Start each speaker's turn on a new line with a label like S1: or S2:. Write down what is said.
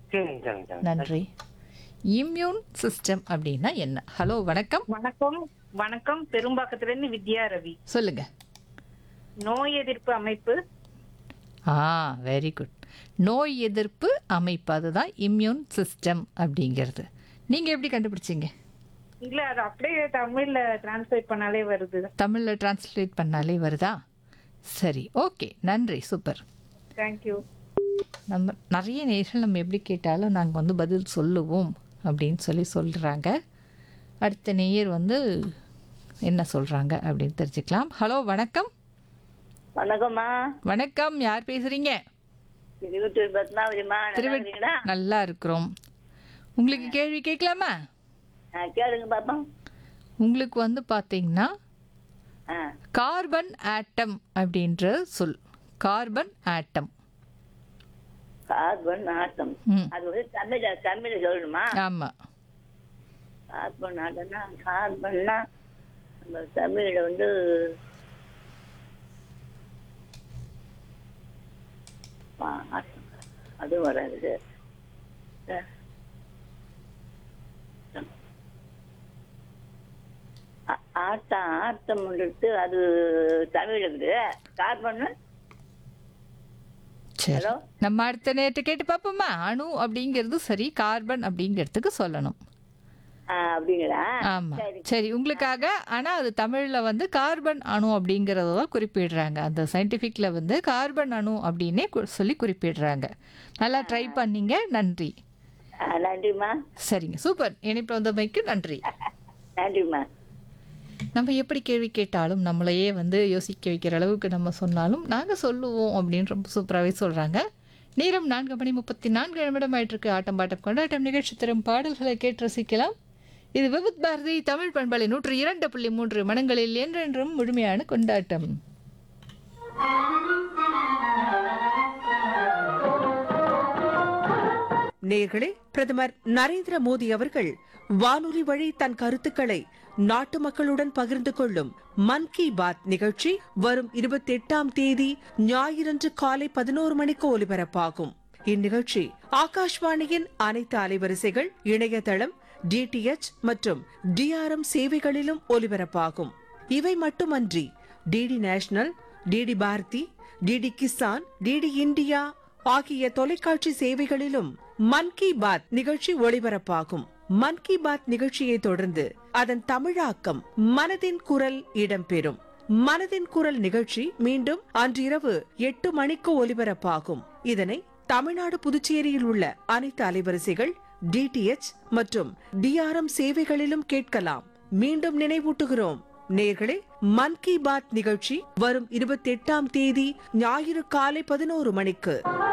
S1: சரிங்க சரிங்க சரிங்க
S2: நன்றி இம்யூன் சிஸ்டம் அப்படின்னா என்ன ஹலோ வணக்கம்
S3: வணக்கம் வணக்கம் பெரும்பாக்கத்துல இருந்து வித்யா ரவி
S2: சொல்லுங்க
S3: நோய் எதிர்ப்பு அமைப்பு
S2: ஆ வெரி குட் நோய் எதிர்ப்பு அமைப்பு அதுதான் இம்யூன் சிஸ்டம் அப்படிங்கிறது நீங்கள் எப்படி கண்டுபிடிச்சீங்க
S3: இல்ல அது அப்படியே தமிழ்ல டிரான்ஸ்லேட் பண்ணாலே வருது
S2: தமிழில் டிரான்ஸ்லேட் பண்ணாலே வருதா சரி ஓகே நன்றி சூப்பர்
S3: தேங்க்யூ
S2: நம்ம நிறைய நேர்கள் நம்ம எப்படி கேட்டாலும் நாங்கள் வந்து பதில் சொல்லுவோம் அப்படின்னு சொல்லி சொல்கிறாங்க அடுத்த நேயர் வந்து என்ன சொல்கிறாங்க அப்படின்னு தெரிஞ்சுக்கலாம் ஹலோ வணக்கம்
S4: வணக்கம்மா
S2: வணக்கம் யார் பேசுகிறீங்க
S4: திருவத்தூர் பத்மாவதிமா நல்லா
S2: திருவ
S4: இருக்கீங்களா
S2: நல்லா இருக்கிறோம் உங்களுக்கு கேள்வி கேட்கலாமா
S4: ஆ, கேளுங்க பாப்பா
S2: உங்களுக்கு வந்து பார்த்தீங்கன்னா
S4: ஆ
S2: கார்பன் ஆட்டம் அப்படின்ற சொல் கார்பன் ஆட்டம்
S4: கார்பன் ஆட்டம்
S2: ம்
S4: அது வந்து தமிழ தமிழ சொல்லணுமா
S2: ஆமாம்
S4: கார்பன் ஆட்டம்னா கார்பன்னா நம்ம தமிழில் வந்து ஆ, ஆட்டம். அதுவும் வராது ஆ. ஆ- ஆட்டம் ஆட்டம் வந்துட்டு அது தமிழ் இருக்குது கார்பன்
S2: சரி
S4: ஹலோ?
S2: நம்ம அடுத்த நேரத்தை கேட்டு பார்ப்போமா அணு அப்படிங்கிறது சரி கார்பன் அப்படிங்கிறதுக்கு சொல்லணும்
S4: ஆ, அப்படிங்களா
S2: ஆமா
S4: சரி
S2: சரி உங்களுக்காக ஆனா அது தமிழ்ல வந்து கார்பன் அணு அப்படிங்கறத தான் குறிப்பிடுறாங்க அந்த சயின்டிஃபிக்ல வந்து கார்பன் அணு அப்படின்னே கு- சொல்லி குறிப்பிடுறாங்க நல்லா ட்ரை பண்ணீங்க நன்றி
S4: ஆ, நன்றிம்மா
S2: சரிங்க சூப்பர் இணைப்பு வந்தமைக்கு நன்றி
S4: நன்றிம்மா
S2: நம்ம எப்படி கேள்வி கேட்டாலும் நம்மளையே வந்து யோசிக்க வைக்கிற அளவுக்கு நம்ம சொன்னாலும் நாங்கள் சொல்லுவோம் அப்படின்னு ரொம்ப சூப்பராகவே சொல்கிறாங்க நேரம் நான்கு மணி முப்பத்தி நான்கு நிமிடம் ஆயிட்டிருக்கு ஆட்டம் பாட்டம் கொண்டாட்டம் நிகழ்ச்சி தரும் பாடல்களை கேட்டு ரசிக்கலாம் இது விவித் பாரதி தமிழ் பண்பலை நூற்று இரண்டு புள்ளி மூன்று மனங்களில் என்றென்றும் முழுமையான கொண்டாட்டம்
S5: நேர்களே பிரதமர் நரேந்திர மோடி அவர்கள் வானொலி வழி தன் கருத்துக்களை நாட்டு மக்களுடன் பகிர்ந்து கொள்ளும் மன் கி பாத் நிகழ்ச்சி வரும் இருபத்தி எட்டாம் தேதி ஞாயிறன்று காலை பதினோரு மணிக்கு ஒலிபரப்பாகும் இந்நிகழ்ச்சி ஆகாஷ்வாணியின் அனைத்து அலைவரிசைகள் இணையதளம் டிடிஎச் மற்றும் டிஆர்எம் சேவைகளிலும் ஒலிபரப்பாகும் இவை மட்டுமன்றி DD national DD Bharati DD Kisan DD India ஆகிய தொலைக்காட்சி சேவைகளிலும் மன் கி பாத் நிகழ்ச்சி ஒளிபரப்பாகும் மன் கி பாத் நிகழ்ச்சியை தொடர்ந்து அதன் தமிழாக்கம் மனதின் குரல் இடம்பெறும் மனதின் குரல் நிகழ்ச்சி மீண்டும் அன்றிரவு எட்டு மணிக்கு ஒலிபரப்பாகும் இதனை தமிழ்நாடு புதுச்சேரியில் உள்ள அனைத்து அலைவரிசைகள் டிடிஎச் மற்றும் டிஆர்எம் சேவைகளிலும் கேட்கலாம் மீண்டும் நினைவூட்டுகிறோம் நேர்களே மன் கி பாத் நிகழ்ச்சி வரும் இருபத்தி எட்டாம் தேதி ஞாயிறு காலை பதினோரு மணிக்கு